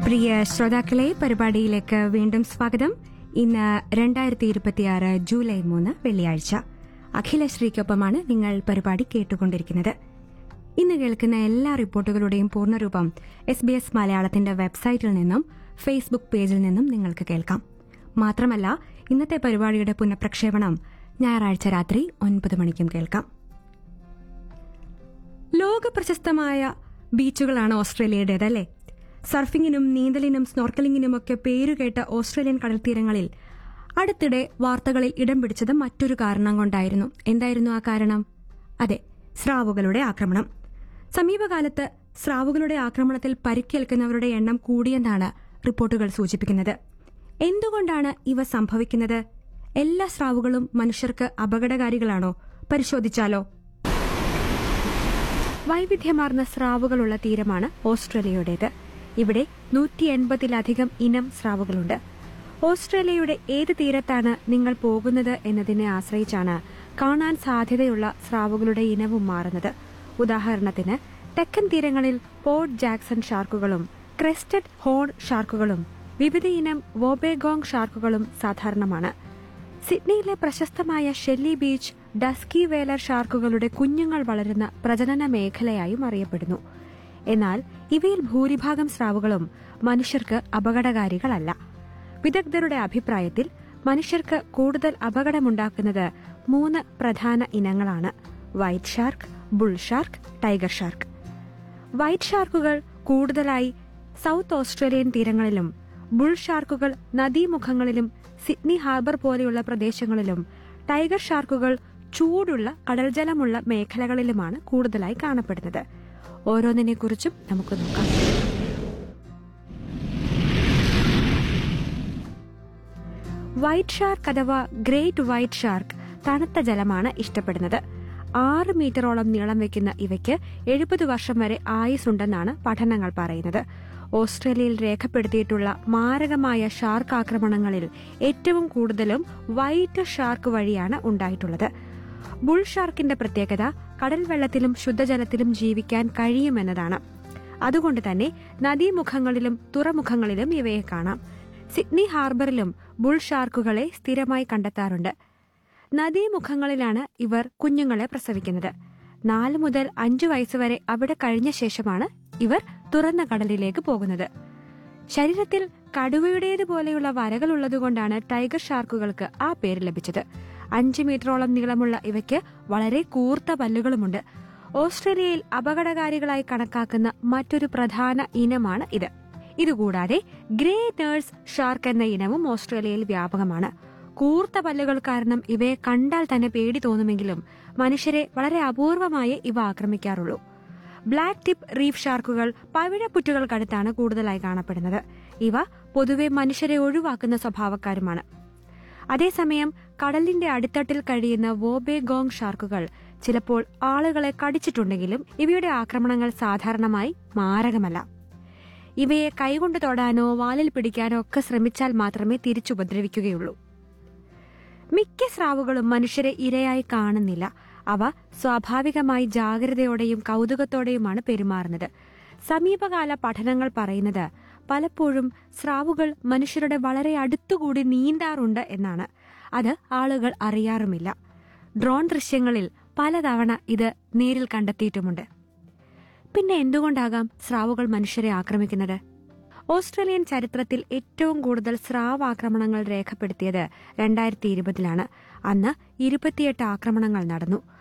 പ്രിയ ശ്രോതാക്കളെ പരിപാടിയിലേക്ക് വീണ്ടും സ്വാഗതം ഇന്ന് രണ്ടായിരത്തി ഇരുപത്തിയാറ് ജൂലൈ മൂന്ന് വെള്ളിയാഴ്ച അഖിലശ്രീക്കൊപ്പമാണ് നിങ്ങൾ പരിപാടി കേട്ടുകൊണ്ടിരിക്കുന്നത് ഇന്ന് കേൾക്കുന്ന എല്ലാ റിപ്പോർട്ടുകളുടെയും പൂർണ്ണരൂപം എസ് ബി എസ് മലയാളത്തിന്റെ വെബ്സൈറ്റിൽ നിന്നും ഫേസ്ബുക്ക് പേജിൽ നിന്നും നിങ്ങൾക്ക് കേൾക്കാം മാത്രമല്ല ഇന്നത്തെ പരിപാടിയുടെ പുനഃപ്രക്ഷേപണം ഞായറാഴ്ച രാത്രി ഒൻപത് മണിക്കും കേൾക്കാം ലോക പ്രശസ്തമായ ബീച്ചുകളാണ് ഓസ്ട്രേലിയയുടേതല്ലേ സർഫിങ്ങിനും നീന്തലിനും സ്നോർക്കലിംഗിനുമൊക്കെ പേരുകേട്ട ഓസ്ട്രേലിയൻ കടൽത്തീരങ്ങളിൽ അടുത്തിടെ വാർത്തകളിൽ ഇടം പിടിച്ചത് മറ്റൊരു കാരണം കൊണ്ടായിരുന്നു എന്തായിരുന്നു ആ കാരണം അതെ സ്രാവുകളുടെ ആക്രമണം സമീപകാലത്ത് സ്രാവുകളുടെ ആക്രമണത്തിൽ പരിക്കേൽക്കുന്നവരുടെ എണ്ണം കൂടിയെന്നാണ് റിപ്പോർട്ടുകൾ സൂചിപ്പിക്കുന്നത് എന്തുകൊണ്ടാണ് ഇവ സംഭവിക്കുന്നത് എല്ലാ സ്രാവുകളും മനുഷ്യർക്ക് അപകടകാരികളാണോ പരിശോധിച്ചാലോ വൈവിധ്യമാർന്ന സ്രാവുകളുള്ള തീരമാണ് ഓസ്ട്രേലിയയുടേത് ഇവിടെ നൂറ്റി എൺപതിലധികം ഇനം സ്രാവുകളുണ്ട് ഓസ്ട്രേലിയയുടെ ഏത് തീരത്താണ് നിങ്ങൾ പോകുന്നത് എന്നതിനെ ആശ്രയിച്ചാണ് കാണാൻ സാധ്യതയുള്ള സ്രാവുകളുടെ ഇനവും മാറുന്നത് ഉദാഹരണത്തിന് തെക്കൻ തീരങ്ങളിൽ പോർട്ട് ജാക്സൺ ഷാർക്കുകളും ക്രെസ്റ്റഡ് ഹോൺ ഷാർക്കുകളും വിവിധയിനം വോബേഗോങ് ഷാർക്കുകളും സാധാരണമാണ് സിഡ്നിയിലെ പ്രശസ്തമായ ഷെല്ലി ബീച്ച് ഡസ്കി വേലർ ഷാർക്കുകളുടെ കുഞ്ഞുങ്ങൾ വളരുന്ന പ്രജനന മേഖലയായും അറിയപ്പെടുന്നു എന്നാൽ ഇവയിൽ ഭൂരിഭാഗം സ്രാവുകളും മനുഷ്യർക്ക് അപകടകാരികളല്ല വിദഗ്ധരുടെ അഭിപ്രായത്തിൽ മനുഷ്യർക്ക് കൂടുതൽ അപകടമുണ്ടാക്കുന്നത് മൂന്ന് പ്രധാന ഇനങ്ങളാണ് white shark bull shark tiger shark white ഷാർക്കുകൾ കൂടുതലായി സൗത്ത് ഓസ്ട്രേലിയൻ തീരങ്ങളിലും ബുൾ ഷാർക്കുകൾ നദീമുഖങ്ങളിലും സിഡ്നി ഹാർബർ പോലെയുള്ള പ്രദേശങ്ങളിലും ടൈഗർ ഷാർക്കുകൾ ചൂടുള്ള കടൽജലമുള്ള മേഖലകളിലുമാണ് കൂടുതലായി കാണപ്പെടുന്നത് ഓരോന്നിനെക്കുറിച്ചും നമുക്ക് നോക്കാം വൈറ്റ് ഷാർക്ക് അഥവാ ഗ്രേറ്റ് വൈറ്റ് ഷാർക്ക് തണുത്ത ജലമാണ് ഇഷ്ടപ്പെടുന്നത് ആറ് മീറ്ററോളം നീളം വെക്കുന്ന ഇവയ്ക്ക് എഴുപത് വർഷം വരെ ആയുസുണ്ടെന്നാണ് പഠനങ്ങൾ പറയുന്നത് ഓസ്ട്രേലിയയിൽ രേഖപ്പെടുത്തിയിട്ടുള്ള മാരകമായ ഷാർക്ക് ആക്രമണങ്ങളിൽ ഏറ്റവും കൂടുതലും വൈറ്റ് ഷാർക്ക് വഴിയാണ് ഉണ്ടായിട്ടുള്ളത് ബുൾ ഷാർക്കിന്റെ പ്രത്യേകത കടൽ വെള്ളത്തിലും ശുദ്ധജലത്തിലും ജീവിക്കാൻ കഴിയുമെന്നതാണ് അതുകൊണ്ട് തന്നെ നദീമുഖങ്ങളിലും തുറമുഖങ്ങളിലും ഇവയെ കാണാം സിഡ്നി ഹാർബറിലും ബുൾ ഷാർക്കുകളെ സ്ഥിരമായി കണ്ടെത്താറുണ്ട് നദീമുഖങ്ങളിലാണ് ഇവർ കുഞ്ഞുങ്ങളെ പ്രസവിക്കുന്നത് നാല് മുതൽ അഞ്ചു വയസ്സുവരെ അവിടെ കഴിഞ്ഞ ശേഷമാണ് ഇവർ തുറന്ന കടലിലേക്ക് പോകുന്നത് ശരീരത്തിൽ കടുവയുടേതുപോലെയുള്ള വരകളുള്ളതുകൊണ്ടാണ് ടൈഗർ ഷാർക്കുകൾക്ക് ആ പേര് ലഭിച്ചത് അഞ്ച് മീറ്ററോളം നീളമുള്ള ഇവയ്ക്ക് വളരെ കൂർത്ത പല്ലുകളുമുണ്ട് ഓസ്ട്രേലിയയിൽ അപകടകാരികളായി കണക്കാക്കുന്ന മറ്റൊരു പ്രധാന ഇനമാണ് ഇത് ഇതുകൂടാതെ ഗ്രേ നേഴ്സ് ഷാർക്ക് എന്ന ഇനവും ഓസ്ട്രേലിയയിൽ വ്യാപകമാണ് കൂർത്ത പല്ലുകൾ കാരണം ഇവയെ കണ്ടാൽ തന്നെ പേടി തോന്നുമെങ്കിലും മനുഷ്യരെ വളരെ അപൂർവമായേ ഇവ ആക്രമിക്കാറുള്ളൂ ബ്ലാക്ക് ടിപ്പ് റീഫ് ഷാർക്കുകൾ പവിഴപ്പുറ്റുകൾക്കടുത്താണ് കൂടുതലായി കാണപ്പെടുന്നത് ഇവ പൊതുവെ മനുഷ്യരെ ഒഴിവാക്കുന്ന സ്വഭാവക്കാരുമാണ് അതേസമയം കടലിന്റെ അടിത്തട്ടിൽ കഴിയുന്ന വോബേഗോങ് ഷാർക്കുകൾ ചിലപ്പോൾ ആളുകളെ കടിച്ചിട്ടുണ്ടെങ്കിലും ഇവയുടെ ആക്രമണങ്ങൾ സാധാരണമായി മാരകമല്ല ഇവയെ കൈകൊണ്ട് തൊടാനോ വാലിൽ പിടിക്കാനോ ഒക്കെ ശ്രമിച്ചാൽ മാത്രമേ തിരിച്ചുപദ്രവിക്കുകയുള്ളൂ മിക്ക സ്രാവുകളും മനുഷ്യരെ ഇരയായി കാണുന്നില്ല അവ സ്വാഭാവികമായി ജാഗ്രതയോടെയും കൗതുകത്തോടെയുമാണ് പെരുമാറുന്നത് സമീപകാല പഠനങ്ങൾ പറയുന്നത് പലപ്പോഴും സ്രാവുകൾ മനുഷ്യരുടെ വളരെ അടുത്തുകൂടി നീന്താറുണ്ട് എന്നാണ് അത് ആളുകൾ അറിയാറുമില്ല ഡ്രോൺ ദൃശ്യങ്ങളിൽ പലതവണ ഇത് നേരിൽ കണ്ടെത്തിയിട്ടുമുണ്ട് പിന്നെ എന്തുകൊണ്ടാകാം സ്രാവുകൾ മനുഷ്യരെ ആക്രമിക്കുന്നത് ഓസ്ട്രേലിയൻ ചരിത്രത്തിൽ ഏറ്റവും കൂടുതൽ സ്രാവ് ആക്രമണങ്ങൾ രേഖപ്പെടുത്തിയത് രണ്ടായിരത്തി ഇരുപതിലാണ് അന്ന് ഇരുപത്തിയെട്ട് ആക്രമണങ്ങൾ നടന്നു